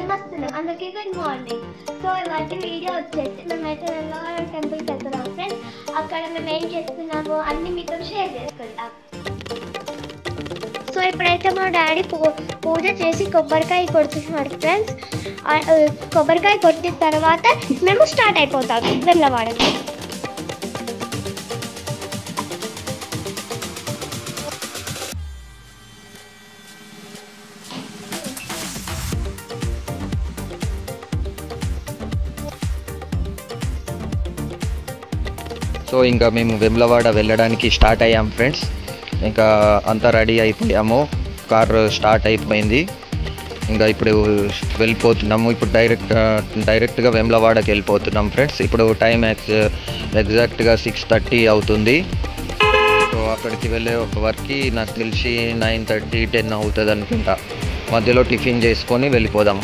కోసం వస్తున్నాం అందరికీ గుడ్ మార్నింగ్ సో ఇవాటి వీడియో వచ్చేసి మేమైతే వెళ్ళవాళ్ళ టెంపుల్కి వెళ్తున్నాం ఫ్రెండ్స్ అక్కడ మేము ఏం చేస్తున్నామో అన్ని మీతో షేర్ చేసుకుంటాం సో ఇప్పుడైతే మా డాడీ పూ పూజ చేసి కొబ్బరికాయ కొడుతున్నాడు ఫ్రెండ్స్ ఆ, ఆ, కొబ్బరికాయ కొట్టిన తర్వాత మేము స్టార్ట్ అయిపోతాం వెళ్ళవాడకి సో ఇంకా మేము వెమ్లవాడ వెళ్ళడానికి స్టార్ట్ అయ్యాం ఫ్రెండ్స్ ఇంకా అంతా రెడీ అయిపోయాము కార్ స్టార్ట్ అయిపోయింది ఇంకా ఇప్పుడు వెళ్ళిపోతున్నాము ఇప్పుడు డైరెక్ట్ డైరెక్ట్గా వెమ్లవాడకి వెళ్ళిపోతున్నాం ఫ్రెండ్స్ ఇప్పుడు టైం ఎక్స్ ఎగ్జాక్ట్గా సిక్స్ థర్టీ అవుతుంది సో అక్కడికి వెళ్ళే ఒక వరకు నాకు తెలిసి నైన్ థర్టీ టెన్ అవుతుంది అనుకుంటా మధ్యలో టిఫిన్ చేసుకొని వెళ్ళిపోదాం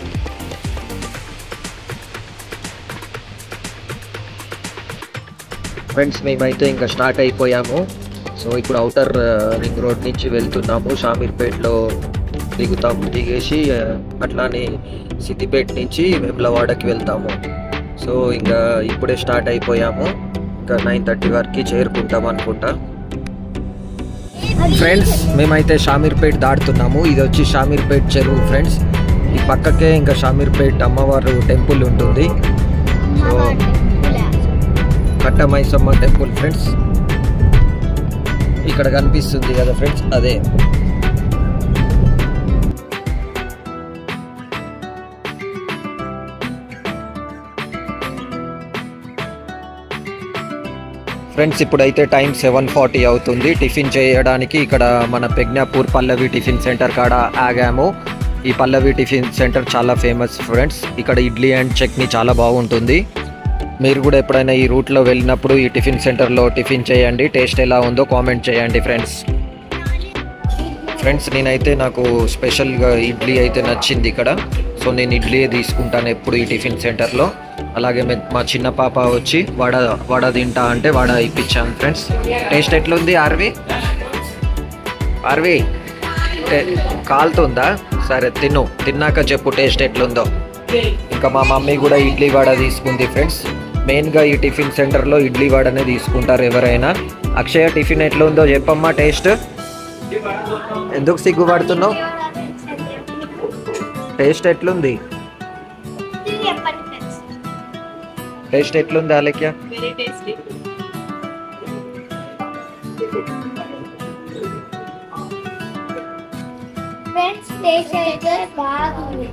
ఫ్రెండ్స్ మేమైతే ఇంకా స్టార్ట్ అయిపోయాము సో ఇప్పుడు అవుటర్ రింగ్ రోడ్ నుంచి వెళ్తున్నాము షామీర్పేట్లో దిగుతాము దిగేసి ఆ, అట్లానే సిద్దిపేట నుంచి వెమ్లవాడకి వెళ్తాము సో ఇంకా ఇప్పుడే స్టార్ట్ అయిపోయాము ఇంకా నైన్ థర్టీ వరకు చేరుకుంటాం అనుకుంటా ఫ్రెండ్స్ మేమైతే షామీర్పేట్ దాటుతున్నాము ఇది వచ్చి షామీర్పేట్ చెరువు ఫ్రెండ్స్ ఈ పక్కకే ఇంకా షామీర్పేట్ అమ్మవారు టెంపుల్ ఉంటుంది సో కట్ట మైసమ్మ టెంపుల్ ఫ్రెండ్స్ ఇక్కడ కనిపిస్తుంది కదా ఫ్రెండ్స్ అదే ఫ్రెండ్స్ ఇప్పుడైతే టైం సెవెన్ ఫార్టీ అవుతుంది టిఫిన్ చేయడానికి ఇక్కడ మన పెగ్నాపూర్ పల్లవి టిఫిన్ సెంటర్ కాడ ఆగాము ఈ పల్లవి టిఫిన్ సెంటర్ చాలా ఫేమస్ ఫ్రెండ్స్ ఇక్కడ ఇడ్లీ అండ్ చట్నీ చాలా బాగుంటుంది మీరు కూడా ఎప్పుడైనా ఈ రూట్లో వెళ్ళినప్పుడు ఈ టిఫిన్ సెంటర్లో టిఫిన్ చేయండి టేస్ట్ ఎలా ఉందో కామెంట్ చేయండి ఫ్రెండ్స్ ఫ్రెండ్స్ నేనైతే నాకు స్పెషల్గా ఇడ్లీ అయితే నచ్చింది ఇక్కడ సో నేను ఇడ్లీ తీసుకుంటాను ఎప్పుడు ఈ టిఫిన్ సెంటర్లో అలాగే మే- మా చిన్న పాప వచ్చి వడ వడ తింటా అంటే వడ ఇప్పించాను ఫ్రెండ్స్ టేస్ట్ ఎట్లుంది ఆర్వి ఆర్వి టే- కాలుతుందా సరే తిను తిన్నాక చెప్పు టేస్ట్ ఎట్లుందో ఇంకా మా మమ్మీ కూడా ఇడ్లీ వడ తీసుకుంది ఫ్రెండ్స్ మెయిన్గా ఈ టిఫిన్ సెంటర్లో ఇడ్లీ వడనే తీసుకుంటారు ఎవరైనా అక్షయ టిఫిన్ ఎట్లుందో చెప్పమ్మా టేస్ట్ ఎందుకు సిగ్గుపడుతున్నావు టేస్ట్ ఎట్లుంది చెప్పండి ఫ్రెండ్స్ టేస్ట్ ఎట్లుంది Alekhya very tasty friends taste అయితే బాగుంది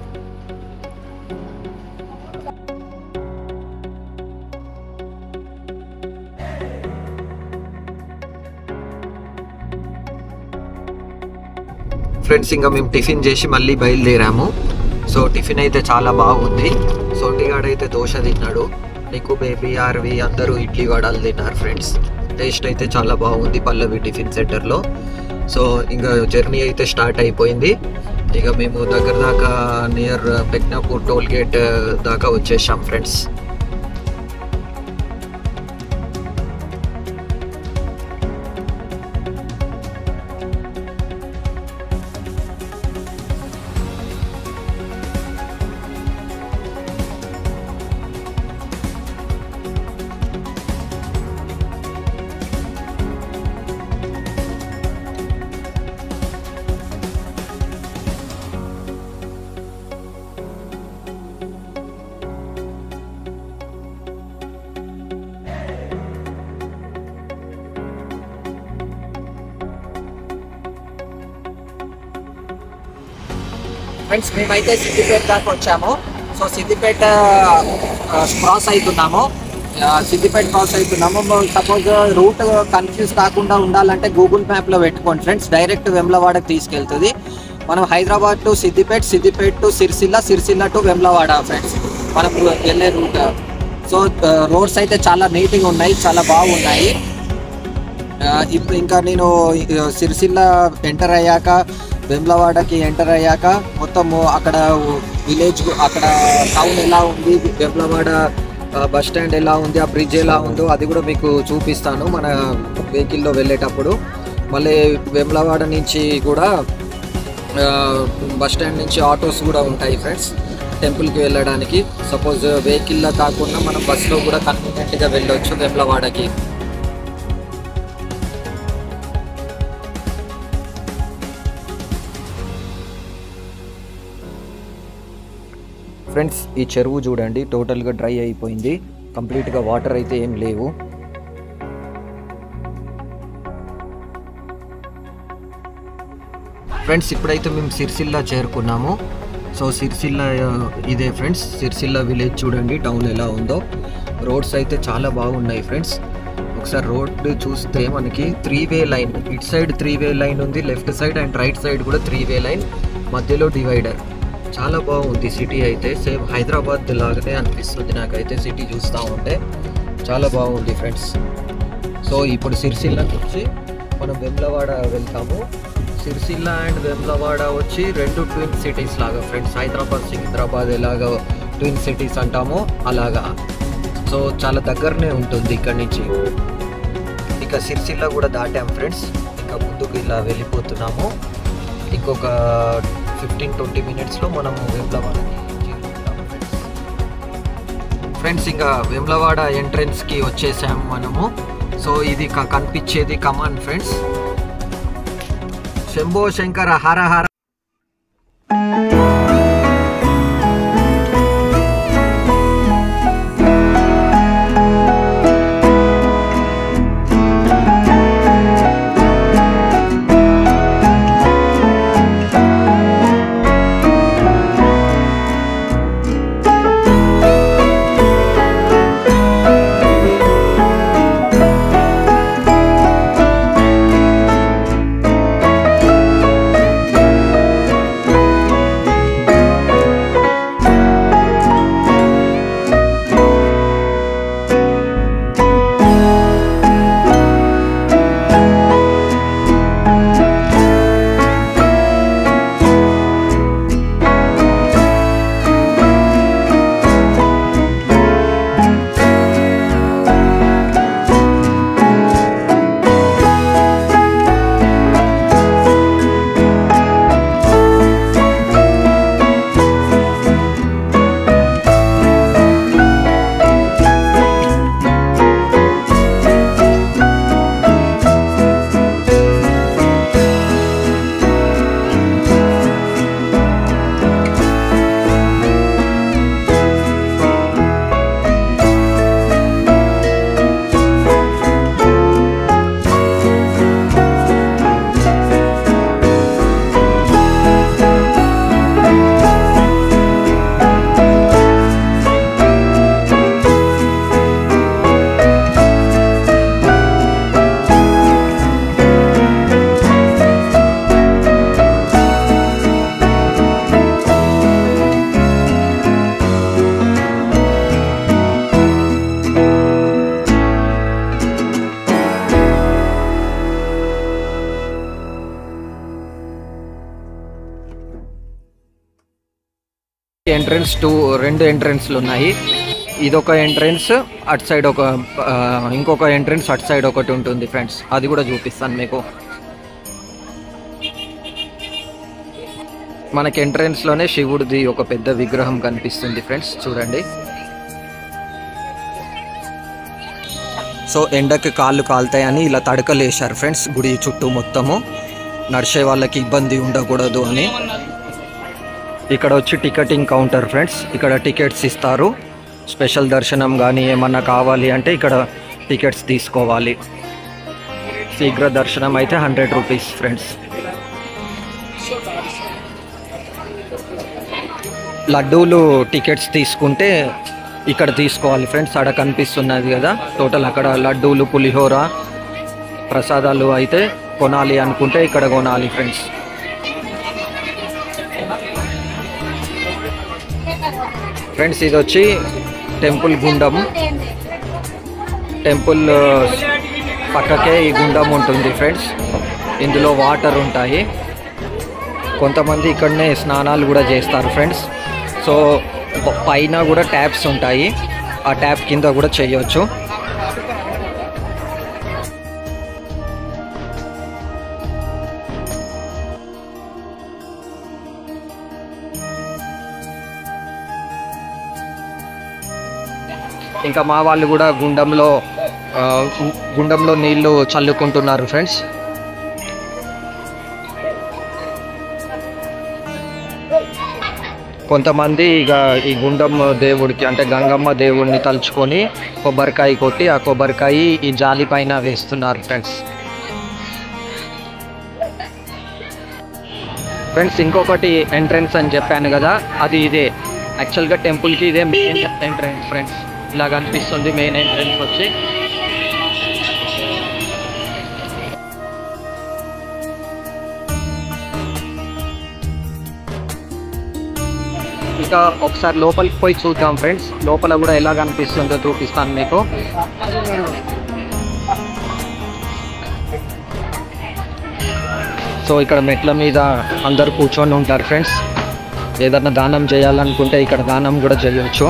ఫ్రెండ్స్ ఇంకా మేము టిఫిన్ చేసి మళ్ళీ బయలుదేరాము సో టిఫిన్ అయితే చాలా బాగుంది సొంటిగాడు అయితే దోశ తిన్నాడు నీకు బేబీ ఆర్వి అందరూ ఇడ్లీ వడలు తిన్నారు ఫ్రెండ్స్ టేస్ట్ అయితే చాలా బాగుంది పల్లవి టిఫిన్ సెంటర్లో సో ఇంకా జర్నీ అయితే స్టార్ట్ అయిపోయింది ఇక మేము దగ్గర దాకా నియర్ పెగ్నాపూర్ టోల్ గేట్ దాకా వచ్చేసాం ఫ్రెండ్స్ ఫ్రెండ్స్ మేమైతే సిద్దిపేట దాకా వచ్చాము సో సిద్దిపేట క్రాస్ అవుతున్నాము ఆ, సిద్దిపేట క్రాస్ అవుతున్నాము సపోజ్ రూట్ కన్ఫ్యూజ్ కాకుండా ఉండాలంటే గూగుల్ మ్యాప్లో పెట్టుకోండి ఫ్రెండ్స్ డైరెక్ట్ వెమ్లవాడకి తీసుకెళ్తుంది మనం Hyderabad to Siddipet Siddipet to Sircilla Sircilla to Vemulawada friends మనం వెళ్ళే రూట్ సో రోడ్స్ అయితే చాలా నీట్గా ఉన్నాయి చాలా బాగున్నాయి ఆ, ఇప్పుడు ఇంకా నేను ఆ, సిరిసిల్ల ఎంటర్ అయ్యాక వెమ్లవాడకి ఎంటర్ అయ్యాక మొత్తము అక్కడ విలేజ్ అక్కడ టౌన్ ఎలా ఉంది వెమ్లవాడ బస్ స్టాండ్ ఎలా ఉంది ఆ బ్రిడ్జ్ ఎలా ఉందో అది కూడా మీకు చూపిస్తాను మన వెహికల్లో వెళ్ళేటప్పుడు మళ్ళీ వెమ్లవాడ నుంచి కూడా బస్ స్టాండ్ నుంచి ఆటోస్ కూడా ఉంటాయి ఫ్రెండ్స్ టెంపుల్కి వెళ్ళడానికి సపోజ్ వెహికల్లో కాకుండా మనం బస్సులో కూడా కన్వీనియంట్గా వెళ్ళొచ్చు వెమ్లవాడకి ఫ్రెండ్స్ ఈ చెరువు చూడండి టోటల్గా డ్రై అయిపోయింది కంప్లీట్గా వాటర్ అయితే ఏం లేవు ఫ్రెండ్స్ ఇప్పుడైతే మేము సిరిసిల్ల చేరుకున్నాము సో సిరిసిల్ల ఆ, ఇదే ఫ్రెండ్స్ సిరిసిల్ల విలేజ్ చూడండి టౌన్ ఎలా ఉందో రోడ్స్ అయితే చాలా బాగున్నాయి ఫ్రెండ్స్ ఒకసారి రోడ్ చూస్తే మనకి three way line it side three way line ఉంది left side and right side కూడా త్రీ వే లైన్ మధ్యలో డివైడర్ చాలా బాగుంది సిటీ అయితే సేమ్ హైదరాబాద్ లాగానే అనిపిస్తుంది నాకైతే సిటీ చూస్తూ ఉంటే చాలా బాగుంది ఫ్రెండ్స్ సో ఇప్పుడు సిరిసిల్లకి వచ్చి మనం వెమ్లవాడ వెళ్తాము సిరిసిల్ల అండ్ వెమ్లవాడ వచ్చి రెండు ట్విన్ సిటీస్ లాగా ఫ్రెండ్స్ హైదరాబాద్ సికింద్రాబాద్ ఎలాగ ట్విన్ సిటీస్ అంటామో అలాగా సో చాలా దగ్గరనే ఉంటుంది ఇక్కడ నుంచి ఇక సిరిసిల్ల కూడా దాటాం ఫ్రెండ్స్ ఇంకా ముందుకు ఇలా వెళ్ళిపోతున్నాము ఇంకొక ఫిఫ్టీన్ ట్వంటీ మినిట్స్లో మనం వేములవాడకి చేరుకుంటాము ఫ్రెండ్స్ ఫ్రెండ్స్ ఇంకా వేములవాడ ఎంట్రన్స్కి వచ్చేసాము మనము సో ఇది క- కనిపించేది come on friends Shambho Shankara Hara Hara entrance two రెండు ఎంట్రన్స్లు ఉన్నాయి ఇదొక ఎంట్రన్స్ అటు సైడ్ ఒక ఆ, ఇంకొక ఎంట్రన్స్ అటు సైడ్ ఒకటి ఉంటుంది ఫ్రెండ్స్ అది కూడా చూపిస్తాను మీకు మనకి ఎంట్రన్స్ లోనే శివుడిది ఒక పెద్ద విగ్రహం కనిపిస్తుంది ఫ్రెండ్స్ చూడండి సో ఎండకి కాళ్ళు కాలుతాయని ఇలా తడకలు వేశారు ఫ్రెండ్స్ గుడి చుట్టూ మొత్తము నడిచే వాళ్ళకి ఇబ్బంది ఉండకూడదు అని ఇక్కడ వచ్చి టికెటింగ్ కౌంటర్ ఫ్రెండ్స్ ఇక్కడ టికెట్స్ ఇస్తారు స్పెషల్ దర్శనం కానీ ఏమన్నా కావాలి అంటే ఇక్కడ టికెట్స్ తీసుకోవాలి శీఘ్ర దర్శనం అయితే హండ్రెడ్ రూపీస్ ఫ్రెండ్స్ లడ్డూలు టికెట్స్ తీసుకుంటే ఇక్కడ తీసుకోవాలి ఫ్రెండ్స్ అక్కడ కనిపిస్తున్నది కదా టోటల్ అక్కడ లడ్డూలు పులిహోర ప్రసాదాలు అయితే కొనాలి అనుకుంటే ఇక్కడ కొనాలి ఫ్రెండ్స్ ఫ్రెండ్స్ ఇది వచ్చి టెంపుల్ గుండం టెంపుల్ పక్కకే ఈ గుండం ఉంటుంది ఫ్రెండ్స్ ఇందులో వాటర్ ఉంటాయి కొంతమంది ఇక్కడనే స్నానాలు కూడా చేస్తారు ఫ్రెండ్స్ సో ప- పైన కూడా ట్యాప్స్ ఉంటాయి ఆ ట్యాప్ కింద కూడా చేయొచ్చు ఇంకా మా వాళ్ళు కూడా గుండంలో ఆ, గు- గుండంలో నీళ్లు చల్లుకుంటున్నారు ఫ్రెండ్స్ కొంతమంది ఇక ఈ గుండం దేవుడికి అంటే గంగమ్మ దేవుడిని తలుచుకొని కొబ్బరికాయ కొట్టి ఆ కొబ్బరికాయ ఈ జాలి పైన వేస్తున్నారు ఫ్రెండ్స్ ఫ్రెండ్స్ ఇంకొకటి ఎంట్రన్స్ అని చెప్పాను కదా అది ఇదే యాక్చువల్గా టెంపుల్కి ఇదే మెయిన్ ఎంట్రన్స్ ఫ్రెండ్స్ ఇలా కనిపిస్తుంది మెయిన్ ఎంట్రన్స్ వచ్చి ఇక ఒకసారి లోపలికి పోయి చూద్దాం ఫ్రెండ్స్ లోపల కూడా ఎలా కనిపిస్తుందో చూపిస్తాను మీకు సో ఇక్కడ మెట్ల మీద అందరు కూర్చొని ఉంటారు ఫ్రెండ్స్ ఏదన్నా దానం చేయాలనుకుంటే ఇక్కడ దానం కూడా చేయొచ్చు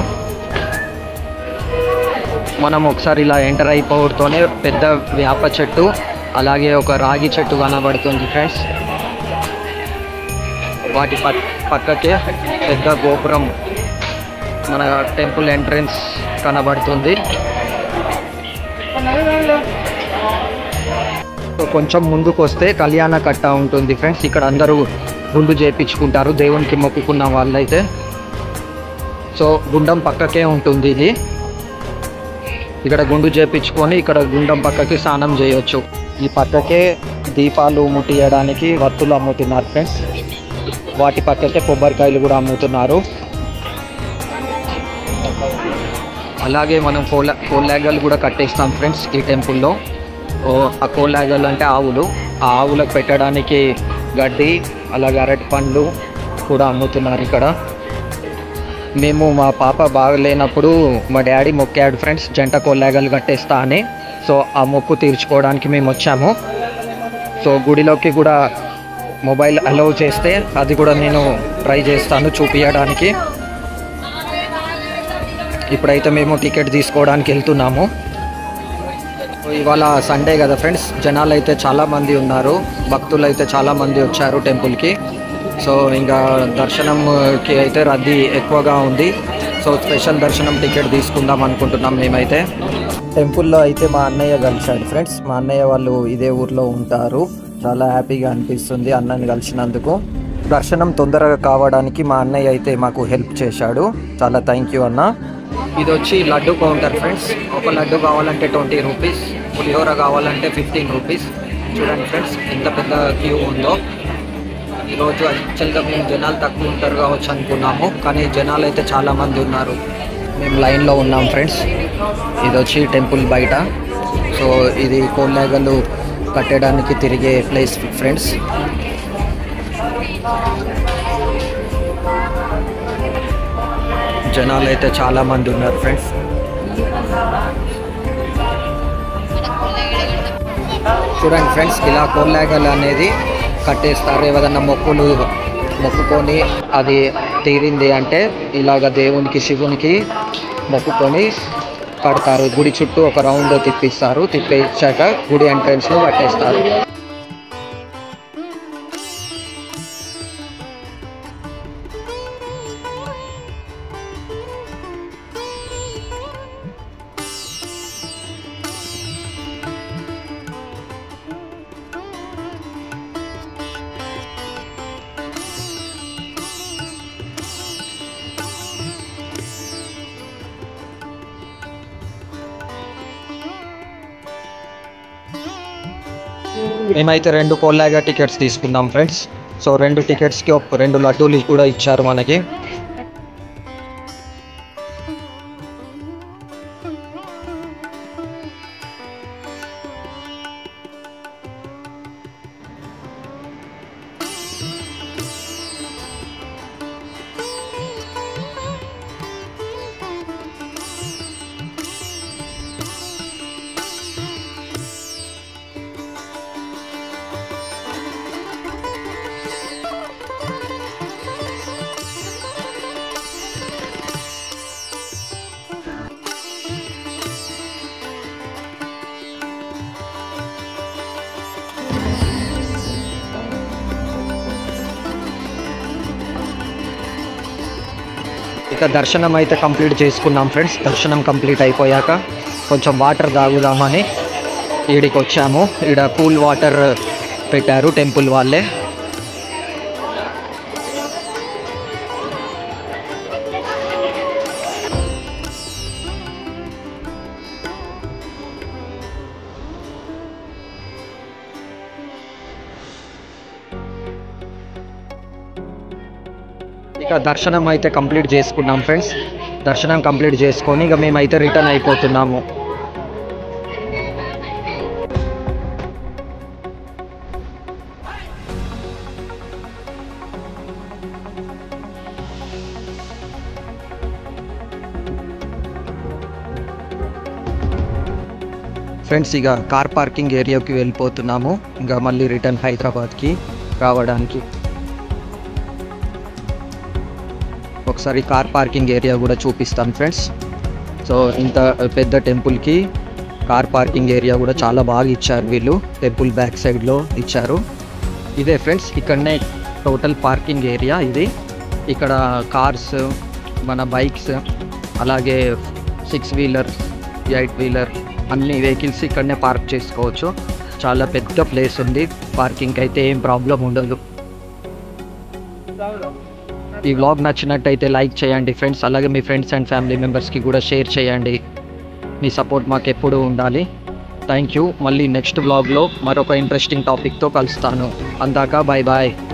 మనం ఒకసారి ఇలా ఎంటర్ అయిపోవడంతోనే పెద్ద వేప చెట్టు అలాగే ఒక రాగి చెట్టు కనబడుతుంది ఫ్రెండ్స్ వాటి పక్ పక్కకే పెద్ద గోపురం మన టెంపుల్ ఎంట్రన్స్ కనబడుతుంది సో కొంచెం ముందుకు వస్తే కళ్యాణ కట్ట ఉంటుంది ఫ్రెండ్స్ ఇక్కడ అందరూ గుండు చేయించుకుంటారు దేవునికి మొక్కుకున్న వాళ్ళైతే సో గుండం పక్కకే ఉంటుంది ఇది ఇక్కడ గుండు చేపించుకొని ఇక్కడ గుండం పక్కకి స్నానం చేయొచ్చు ఈ పక్కకే దీపాలు ముట్టియడానికి వత్తులు అమ్ముతున్నారు ఫ్రెండ్స్ వాటి పక్కకే కొబ్బరికాయలు కూడా అమ్ముతున్నారు అలాగే మనం కోల కోలాగలు కూడా కట్టేస్తాం ఫ్రెండ్స్ ఈ టెంపుల్లో ఓ ఆ కోలాగలు అంటే ఆవులు ఆ ఆవులకు పెట్టడానికి గడ్డి అలాగే అరటి పండ్లు కూడా అమ్ముతున్నారు ఇక్కడ మేము మా పాప బాగలేనప్పుడు మా డాడీ మొక్కాడు ఫ్రెండ్స్ జంట కోలాగలు కట్టేస్తా అని సో ఆ మొక్కు తీర్చుకోవడానికి మేము వచ్చాము సో గుడిలోకి కూడా మొబైల్ అలౌ చేస్తే అది కూడా నేను ట్రై చేస్తాను చూపించడానికి ఇప్పుడైతే మేము టికెట్ తీసుకోవడానికి వెళ్తున్నాము ఇవాళ సండే కదా ఫ్రెండ్స్ జనాలు అయితే చాలా మంది ఉన్నారు భక్తులు అయితే చాలా మంది వచ్చారు టెంపుల్కి సో ఇంకా దర్శనంకి అయితే రద్దీ ఎక్కువగా ఉంది సో స్పెషల్ దర్శనం టికెట్ తీసుకుందాం అనుకుంటున్నాం మేమైతే టెంపుల్లో అయితే మా అన్నయ్య కలిశాడు ఫ్రెండ్స్ మా అన్నయ్య వాళ్ళు ఇదే ఊర్లో ఉంటారు చాలా హ్యాపీగా అనిపిస్తుంది అన్నని కలిసినందుకు దర్శనం తొందరగా కావడానికి మా అన్నయ్య అయితే మాకు హెల్ప్ చేశాడు చాలా థ్యాంక్ యూ అన్న ఇది వచ్చి లడ్డు కౌంటర్ ఫ్రెండ్స్ ఒక లడ్డు కావాలంటే ట్వంటీ రూపీస్ పులిహోర కావాలంటే ఫిఫ్టీన్ రూపీస్ చూడండి ఫ్రెండ్స్ ఎంత పెద్ద క్యూ ఉందో ఈరోజు యాక్చువల్గా మేము జనాలు తక్కువ ఉంటారు కావచ్చు అనుకున్నాము కానీ జనాలు అయితే చాలా మంది ఉన్నారు మేము లైన్లో ఉన్నాం ఫ్రెండ్స్ ఇది వచ్చి టెంపుల్ బయట సో ఇది కోళ్ళగలు కట్టడానికి తిరిగే ప్లేస్ ఫ్రెండ్స్ జనాలు అయితే చాలా మంది ఉన్నారు ఫ్రెండ్స్ చూడండి ఫ్రెండ్స్ ఇలా కోళ్ళగలు అనేది కట్టేస్తారు ఏదైనా మొక్కులు మొక్కుకొని అది తీరింది అంటే ఇలాగ దేవునికి శివునికి మొక్కుకొని కడతారు గుడి చుట్టూ ఒక రౌండ్ తిప్పిస్తారు తిప్పించాక గుడి ఎంట్రన్స్లో కట్టేస్తారు మేమైతే రెండు కోల్లాగా టికెట్స్ తీసుకున్నాం ఫ్రెండ్స్ సో రెండు టికెట్స్కి ఒక రెండు లడ్డూలు కూడా ఇచ్చారు మనకి ఇక దర్శనం అయితే కంప్లీట్ చేసుకున్నాం ఫ్రెండ్స్ దర్శనం కంప్లీట్ అయిపోయాక కొంచెం వాటర్ తాగుదామని ఈడికి వచ్చాము ఈడ కూల్ వాటర్ పెట్టారు టెంపుల్ వాళ్ళే ఇక దర్శనం అయితే కంప్లీట్ చేసుకున్నాం ఫ్రెండ్స్ దర్శనం కంప్లీట్ చేసుకొని ఇక మేమైతే రిటర్న్ అయిపోతున్నాము ఫ్రెండ్స్ ఇక కార్ పార్కింగ్ ఏరియాకి వెళ్ళిపోతున్నాము ఇంకా మళ్ళీ రిటర్న్ హైదరాబాద్కి రావడానికి ఒకసారి కార్ పార్కింగ్ ఏరియా కూడా చూపిస్తాను ఫ్రెండ్స్ సో ఇంత పెద్ద టెంపుల్కి కార్ పార్కింగ్ ఏరియా కూడా చాలా బాగా ఇచ్చారు వీళ్ళు టెంపుల్ బ్యాక్ సైడ్లో ఇచ్చారు ఇదే ఫ్రెండ్స్ ఇక్కడనే టోటల్ పార్కింగ్ ఏరియా ఇది ఇక్కడ కార్స్ మన బైక్స్ అలాగే సిక్స్ వీలర్ ఎయిట్ వీలర్ అన్ని వెహికల్స్ ఇక్కడనే పార్క్ చేసుకోవచ్చు చాలా పెద్ద ప్లేస్ ఉంది పార్కింగ్కి అయితే ఏం ప్రాబ్లం ఉండదు ఈ వ్లాగ్ నచ్చినట్టయితే లైక్ చేయండి ఫ్రెండ్స్ అలాగే మీ ఫ్రెండ్స్ అండ్ ఫ్యామిలీ మెంబర్స్కి కూడా షేర్ చేయండి మీ సపోర్ట్ మాకు ఎప్పుడూ ఉండాలి థ్యాంక్ యూ మళ్ళీ నెక్స్ట్ వ్లాగ్లో మరొక ఇంట్రెస్టింగ్ టాపిక్తో కలుస్తాను అందాక బాయ్ బాయ్